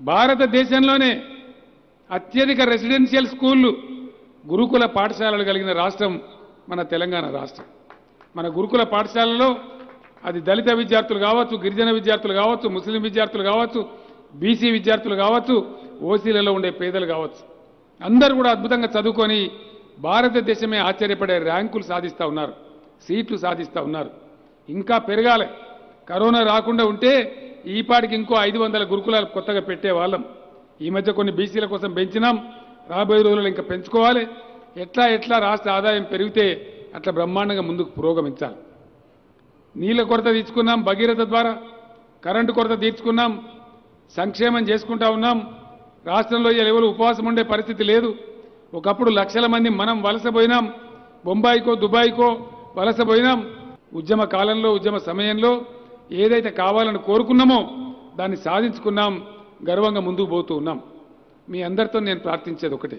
భారతదేశంలోనే అత్యధిక రెసిడెన్షియల్ స్కూళ్ళు గురుకుల పాఠశాలలు కలిగిన రాష్ట్రం మన తెలంగాణ రాష్ట్రం మన గురుకుల పాఠశాలలో అది దళిత విద్యార్థులు కావచ్చు గిరిజన విద్యార్థులు కావచ్చు ముస్లిం విద్యార్థులు కావచ్చు బీసీ విద్యార్థులు కావచ్చు ఓసీలలో ఉండే పేదలు కావచ్చు అందరూ కూడా అద్భుతంగా చదువుకొని భారతదేశమే ఆశ్చర్యపడే ర్యాంకులు సాధిస్తూ ఉన్నారు సీట్లు సాధిస్తూ ఉన్నారు ఇంకా పెరగాలి కరోనా రాకుండా ఉంటే ఈ పాటికి ఇంకో ఐదు వందల గురుకులాలు కొత్తగా పెట్టే వాళ్ళం ఈ మధ్య కొన్ని బీసీల కోసం పెంచినాం రాబోయే రోజుల్లో ఇంకా పెంచుకోవాలి ఎట్లా ఎట్లా రాష్ట్ర ఆదాయం పెరిగితే అట్లా బ్రహ్మాండంగా ముందుకు పురోగమించాలి నీళ్ళ కొరత తీర్చుకున్నాం భగీరథ ద్వారా కరెంటు కొరత తీర్చుకున్నాం సంక్షేమం చేసుకుంటా ఉన్నాం రాష్ట్రంలో ఎవరు ఉపవాసం ఉండే పరిస్థితి లేదు ఒకప్పుడు లక్షల మంది మనం వలస పోయినాం బొంబాయికో దుబాయ్కో వలస పోయినాం ఉద్యమ కాలంలో ఉద్యమ సమయంలో ఏదైతే కావాలని కోరుకున్నామో దాన్ని సాధించుకున్నాం గర్వంగా ముందుకు పోతూ ఉన్నాం మీ అందరితో నేను ప్రార్థించేది ఒకటే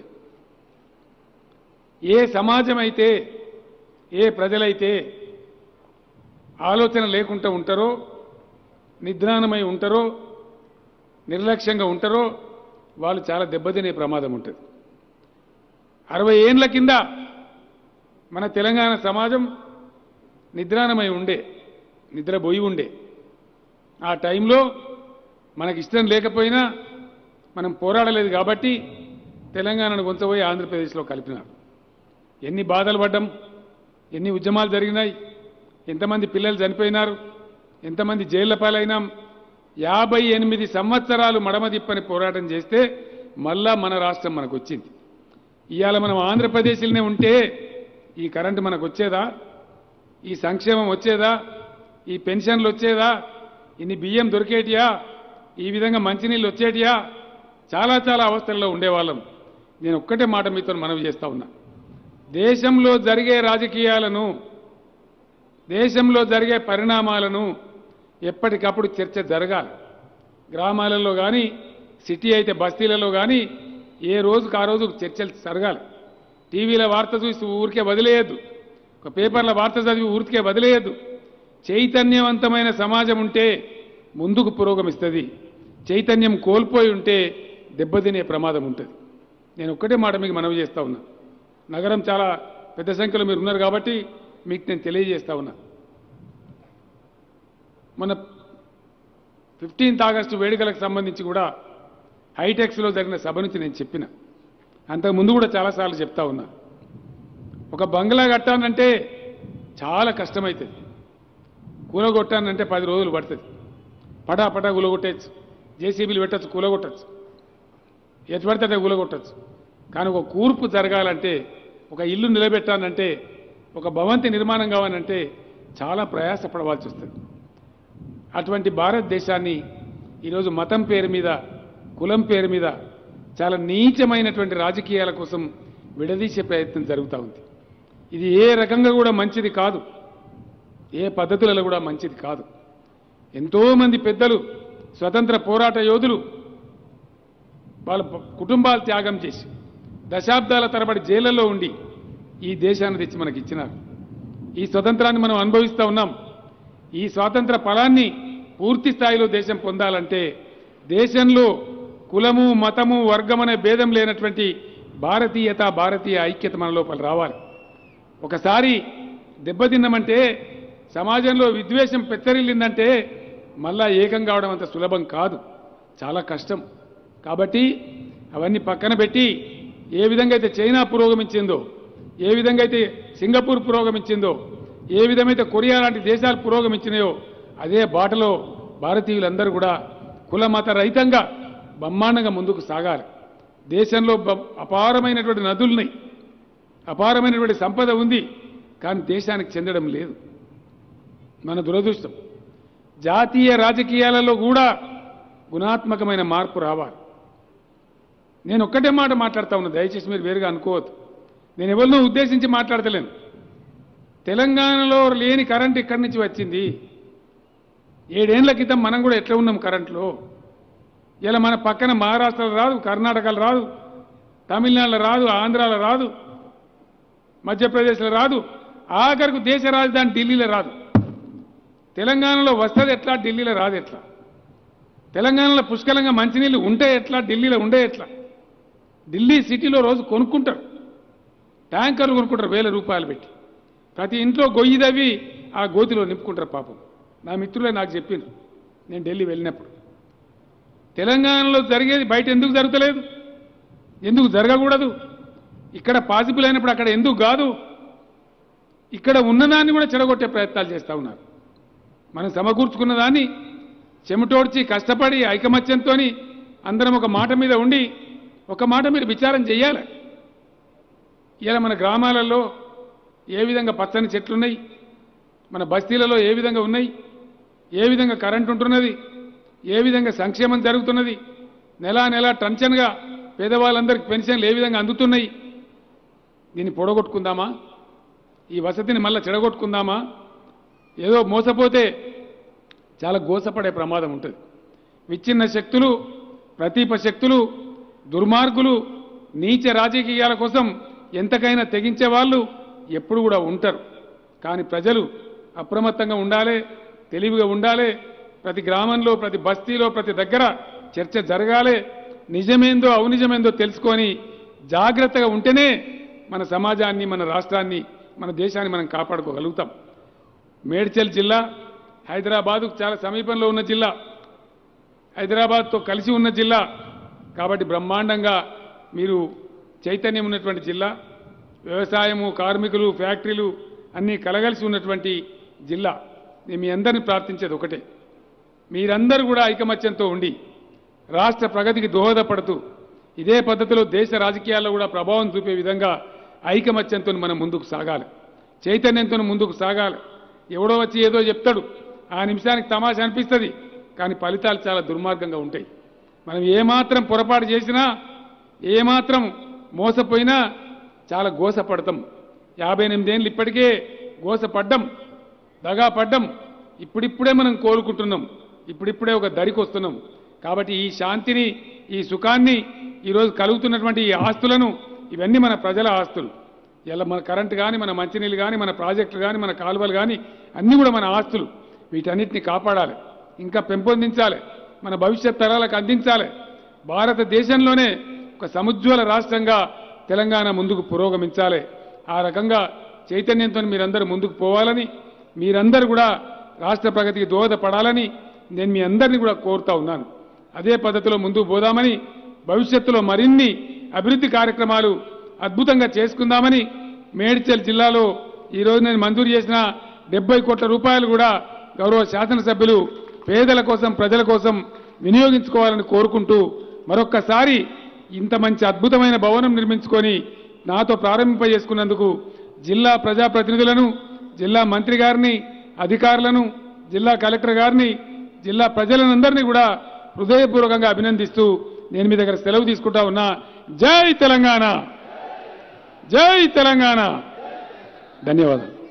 ఏ సమాజం అయితే ఏ ప్రజలైతే ఆలోచన లేకుండా ఉంటారో నిద్రాణమై ఉంటారో నిర్లక్ష్యంగా ఉంటారో వాళ్ళు చాలా దెబ్బతినే ప్రమాదం ఉంటుంది అరవై ఏండ్ల కింద మన తెలంగాణ సమాజం నిద్రాణమై ఉండే నిద్రపోయి ఉండే ఆ టైంలో మనకి ఇష్టం లేకపోయినా మనం పోరాడలేదు కాబట్టి తెలంగాణను కొంచపోయి ఆంధ్రప్రదేశ్లో కలిపినారు ఎన్ని బాధలు పడ్డం ఎన్ని ఉద్యమాలు జరిగినాయి ఎంతమంది పిల్లలు చనిపోయినారు ఎంతమంది జైళ్ల పాలైనాం యాభై ఎనిమిది సంవత్సరాలు మడమదిప్పని పోరాటం చేస్తే మళ్ళా మన రాష్ట్రం మనకు వచ్చింది ఇవాళ మనం ఆంధ్రప్రదేశ్లోనే ఉంటే ఈ కరెంటు మనకు వచ్చేదా ఈ సంక్షేమం వచ్చేదా ఈ పెన్షన్లు వచ్చేదా ఇన్ని బియ్యం దొరికేటియా ఈ విధంగా మంచినీళ్ళు వచ్చేటియా చాలా చాలా అవస్థల్లో ఉండేవాళ్ళం నేను ఒక్కటే మాట మీతో మనవి చేస్తా ఉన్నా దేశంలో జరిగే రాజకీయాలను దేశంలో జరిగే పరిణామాలను ఎప్పటికప్పుడు చర్చ జరగాలి గ్రామాలలో కానీ సిటీ అయితే బస్తీలలో కానీ ఏ రోజుకు ఆ రోజు చర్చలు జరగాలి టీవీల వార్త చూసి ఊరికే వదిలేయద్దు ఒక పేపర్ల వార్త చదివి ఊరికే వదిలేయద్దు చైతన్యవంతమైన సమాజం ఉంటే ముందుకు పురోగమిస్తుంది చైతన్యం కోల్పోయి ఉంటే దెబ్బతినే ప్రమాదం ఉంటుంది నేను ఒక్కటే మాట మీకు మనవి చేస్తా ఉన్నా నగరం చాలా పెద్ద సంఖ్యలో మీరు ఉన్నారు కాబట్టి మీకు నేను తెలియజేస్తా ఉన్నా మన ఫిఫ్టీన్త్ ఆగస్టు వేడుకలకు సంబంధించి కూడా హైటెక్స్లో జరిగిన సభ నుంచి నేను చెప్పిన అంతకుముందు కూడా చాలాసార్లు చెప్తా ఉన్నా ఒక బంగ్లా కట్టానంటే చాలా కష్టమవుతుంది కూలగొట్టానంటే పది రోజులు పడుతుంది పటా పటా కూలగొట్టచ్చు జేసీబీలు పెట్టచ్చు కూలగొట్టచ్చు ఎటు పడితే అటు కూలగొట్టచ్చు కానీ ఒక కూర్పు జరగాలంటే ఒక ఇల్లు నిలబెట్టానంటే ఒక భవంతి నిర్మాణం కావాలంటే చాలా ప్రయాసపడవలసి వస్తుంది అటువంటి భారతదేశాన్ని ఈరోజు మతం పేరు మీద కులం పేరు మీద చాలా నీచమైనటువంటి రాజకీయాల కోసం విడదీసే ప్రయత్నం జరుగుతూ ఉంది ఇది ఏ రకంగా కూడా మంచిది కాదు ఏ పద్ధతులలో కూడా మంచిది కాదు ఎంతోమంది పెద్దలు స్వతంత్ర పోరాట యోధులు వాళ్ళ ప- కుటుంబాలు త్యాగం చేసి దశాబ్దాల తరబడి జైళ్లలో ఉండి ఈ దేశాన్ని తెచ్చి మనకి ఇచ్చినారు ఈ స్వతంత్రాన్ని మనం అనుభవిస్తూ ఉన్నాం ఈ స్వాతంత్ర ఫలాన్ని పూర్తి స్థాయిలో దేశం పొందాలంటే దేశంలో కులము మతము వర్గం అనే భేదం లేనటువంటి భారతీయత భారతీయ ఐక్యత మన లోపల రావాలి ఒకసారి దెబ్బతిన్నామంటే సమాజంలో విద్వేషం పెత్తరిల్లిందంటే మళ్ళా ఏకం కావడం అంత సులభం కాదు చాలా కష్టం కాబట్టి అవన్నీ పక్కన పెట్టి ఏ విధంగా అయితే చైనా పురోగమించిందో ఏ విధంగా అయితే సింగపూర్ పురోగమించిందో ఏ విధమైతే కొరియా లాంటి దేశాలు పురోగమించినాయో అదే బాటలో భారతీయులందరూ కూడా కుల మత రహితంగా బ్రహ్మాండంగా ముందుకు సాగాలి దేశంలో బ- అపారమైనటువంటి నదులున్నాయి అపారమైనటువంటి సంపద ఉంది కానీ దేశానికి చెందడం లేదు మన దురదృష్టం జాతీయ రాజకీయాలలో కూడా గుణాత్మకమైన మార్పు రావాలి నేను ఒక్కటే మాట మాట్లాడుతా ఉన్నా దయచేసి మీరు వేరుగా అనుకోవద్దు నేను ఎవరినో ఉద్దేశించి మాట్లాడతలేను తెలంగాణలో లేని కరెంట్ ఇక్కడి నుంచి వచ్చింది ఏడేళ్ల క్రితం మనం కూడా ఎట్లా ఉన్నాం కరెంట్లో ఇలా మన పక్కన మహారాష్ట్రలో రాదు కర్ణాటకలో రాదు తమిళనాడులో రాదు ఆంధ్రాలో రాదు మధ్యప్రదేశ్లో రాదు ఆఖరకు దేశ రాజధాని ఢిల్లీలో రాదు తెలంగాణలో వస్తుంది ఎట్లా ఢిల్లీలో రాదు ఎట్లా తెలంగాణలో పుష్కలంగా మంచినీళ్ళు ఉంటే ఎట్లా ఢిల్లీలో ఉండే ఎట్లా ఢిల్లీ సిటీలో రోజు కొనుక్కుంటారు ట్యాంకర్లు కొనుక్కుంటారు వేల రూపాయలు పెట్టి ప్రతి ఇంట్లో గొయ్యి తవ్వి ఆ గోతిలో నింపుకుంటారు పాపం నా మిత్రులే నాకు చెప్పిండ్రు నేను ఢిల్లీ వెళ్ళినప్పుడు తెలంగాణలో జరిగేది బయట ఎందుకు జరుగుతలేదు ఎందుకు జరగకూడదు ఇక్కడ పాసిబుల్ అయినప్పుడు అక్కడ ఎందుకు కాదు ఇక్కడ ఉన్నదాన్ని కూడా చెడగొట్టే ప్రయత్నాలు చేస్తూ ఉన్నారు మనం సమకూర్చుకున్న దాన్ని చెమటోడ్చి కష్టపడి ఐకమత్యంతో అందరం ఒక మాట మీద ఉండి ఒక మాట మీరు విచారం చేయాలి ఇలా మన గ్రామాలలో ఏ విధంగా పచ్చని చెట్లున్నాయి మన బస్తీలలో ఏ విధంగా ఉన్నాయి ఏ విధంగా కరెంట్ ఉంటున్నది ఏ విధంగా సంక్షేమం జరుగుతున్నది నెలా నెలా టెన్షన్గా పేదవాళ్ళందరికీ పెన్షన్లు ఏ విధంగా అందుతున్నాయి దీన్ని పొడగొట్టుకుందామా ఈ వసతిని మళ్ళా చెడగొట్టుకుందామా ఏదో మోసపోతే చాలా గోసపడే ప్రమాదం ఉంటుంది విచ్ఛిన్న శక్తులు ప్రతీప శక్తులు దుర్మార్గులు నీచ రాజకీయాల కోసం ఎంతకైనా తెగించే వాళ్ళు ఎప్పుడు కూడా ఉంటారు కానీ ప్రజలు అప్రమత్తంగా ఉండాలి తెలివిగా ఉండాలి ప్రతి గ్రామంలో ప్రతి బస్తీలో ప్రతి దగ్గర చర్చ జరగాలి నిజమేందో అవునిజమేందో తెలుసుకొని జాగ్రత్తగా ఉంటేనే మన సమాజాన్ని మన రాష్ట్రాన్ని మన దేశాన్ని మనం కాపాడుకోగలుగుతాం మేడ్చల్ జిల్లా హైదరాబాదు చాలా సమీపంలో ఉన్న జిల్లా హైదరాబాద్తో కలిసి ఉన్న జిల్లా కాబట్టి బ్రహ్మాండంగా మీరు చైతన్యం ఉన్నటువంటి జిల్లా వ్యవసాయము కార్మికులు ఫ్యాక్టరీలు అన్నీ కలగలిసి ఉన్నటువంటి జిల్లా నేను మీ అందరిని ప్రార్థించేది ఒకటే మీరందరూ కూడా ఐకమత్యంతో ఉండి రాష్ట్ర ప్రగతికి దోహదపడుతూ ఇదే పద్ధతిలో దేశ రాజకీయాల్లో కూడా ప్రభావం చూపే విధంగా ఐకమత్యంతో మనం ముందుకు సాగాలి చైతన్యంతో ముందుకు సాగాలి ఎవడో వచ్చి ఏదో చెప్తాడు ఆ నిమిషానికి తమాషా అనిపిస్తుంది కానీ ఫలితాలు చాలా దుర్మార్గంగా ఉంటాయి మనం ఏమాత్రం పొరపాటు చేసినా ఏమాత్రం మోసపోయినా చాలా గోసపడతాం యాభై ఎనిమిదేళ్ళు ఇప్పటికే గోసపడ్డం దగా పడ్డం ఇప్పుడిప్పుడే మనం కోలుకుంటున్నాం ఇప్పుడిప్పుడే ఒక దరికి వస్తున్నాం కాబట్టి ఈ శాంతిని ఈ సుఖాన్ని ఈరోజు కలుగుతున్నటువంటి ఈ ఆస్తులను ఇవన్నీ మన ప్రజల ఆస్తులు ఇలా మన కరెంటు కానీ మన మంచినీళ్ళు కానీ మన ప్రాజెక్టులు కానీ మన కాలువలు కానీ అన్నీ కూడా మన ఆస్తులు వీటన్నిటిని కాపాడాలి ఇంకా పెంపొందించాలి మన భవిష్యత్ తరాలకు అందించాలి భారతదేశంలోనే ఒక సముజ్వల రాష్ట్రంగా తెలంగాణ ముందుకు పురోగమించాలి ఆ రకంగా చైతన్యంతో మీరందరూ ముందుకు పోవాలని మీరందరూ కూడా రాష్ట్ర ప్రగతికి దోహదపడాలని నేను మీ అందరినీ కూడా కోరుతా ఉన్నాను అదే పద్ధతిలో ముందుకు పోదామని భవిష్యత్తులో మరిన్ని అభివృద్ధి కార్యక్రమాలు అద్భుతంగా చేసుకుందామని మేడ్చల్ జిల్లాలో ఈరోజు నేను మంజూరు చేసిన డెబ్బై కోట్ల రూపాయలు కూడా గౌరవ శాసనసభ్యులు పేదల కోసం ప్రజల కోసం వినియోగించుకోవాలని కోరుకుంటూ మరొక్కసారి ఇంత మంచి అద్భుతమైన భవనం నిర్మించుకొని నాతో ప్రారంభింపజేసుకున్నందుకు జిల్లా ప్రజాప్రతినిధులను జిల్లా మంత్రి గారిని అధికారులను జిల్లా కలెక్టర్ గారిని జిల్లా ప్రజలందరినీ కూడా హృదయపూర్వకంగా అభినందిస్తూ నేను మీ దగ్గర సెలవు తీసుకుంటా ఉన్నా జై తెలంగాణ జై తెలంగాణ ధన్యవాదాలు